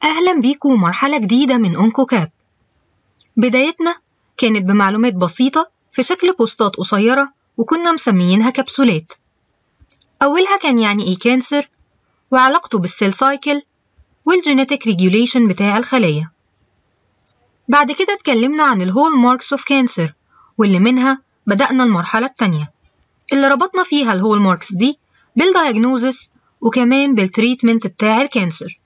أهلا بيكم مرحلة جديدة من أونكو كاب بدايتنا كانت بمعلومات بسيطة في شكل بوستات قصيرة وكنا مسميينها كبسولات أولها كان يعني إيه كانسر وعلاقته بالسيل سايكل والجينيتك ريجوليشن بتاع الخلايا بعد كده اتكلمنا عن الهول ماركس اوف كانسر واللي منها بدأنا المرحلة التانية اللي ربطنا فيها الهول ماركس دي بالدايجنوزس وكمان بالتريتمنت بتاع الكانسر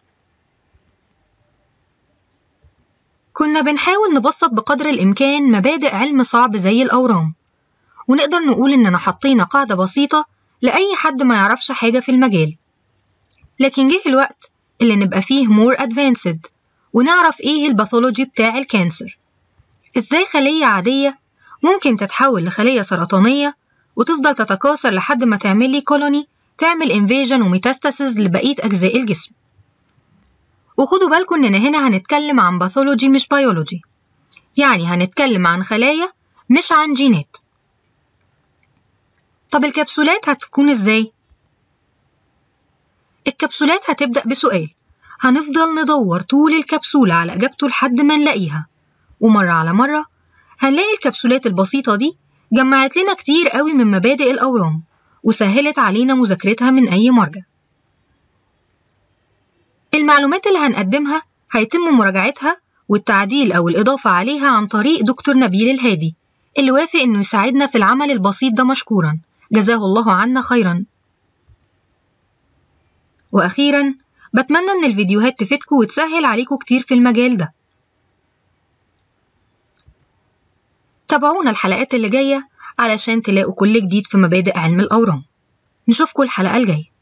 كنا بنحاول نبسط بقدر الإمكان مبادئ علم صعب زي الأورام ونقدر نقول إننا حطينا قاعدة بسيطة لأي حد ما يعرفش حاجة في المجال لكن جه الوقت اللي نبقى فيه more advanced ونعرف إيه الباثولوجي بتاع الكانسر إزاي خلية عادية ممكن تتحول لخلية سرطانية وتفضل تتكاثر لحد ما تعمل لي كولوني تعمل انفيجن وميتاستاسيز لبقية أجزاء الجسم وخدوا بالكم إننا هنا هنتكلم عن باثولوجي مش بيولوجي يعني هنتكلم عن خلايا مش عن جينات طب الكبسولات هتكون إزاي؟ الكبسولات هتبدأ بسؤال هنفضل ندور طول الكبسولة على إجابته لحد ما نلاقيها ومرة على مرة هنلاقي الكبسولات البسيطة دي جمعت لنا كتير قوي من مبادئ الأورام وسهلت علينا مذاكرتها من أي مرجع المعلومات اللي هنقدمها هيتم مراجعتها والتعديل أو الإضافة عليها عن طريق دكتور نبيل الهادي اللي وافق إنه يساعدنا في العمل البسيط ده مشكورا جزاه الله عنا خيرا وأخيرا بتمنى إن الفيديوهات تفيدكم وتسهل عليكم كتير في المجال ده تابعونا الحلقات اللي جاية علشان تلاقوا كل جديد في مبادئ علم الأورام نشوفكم الحلقة الجاية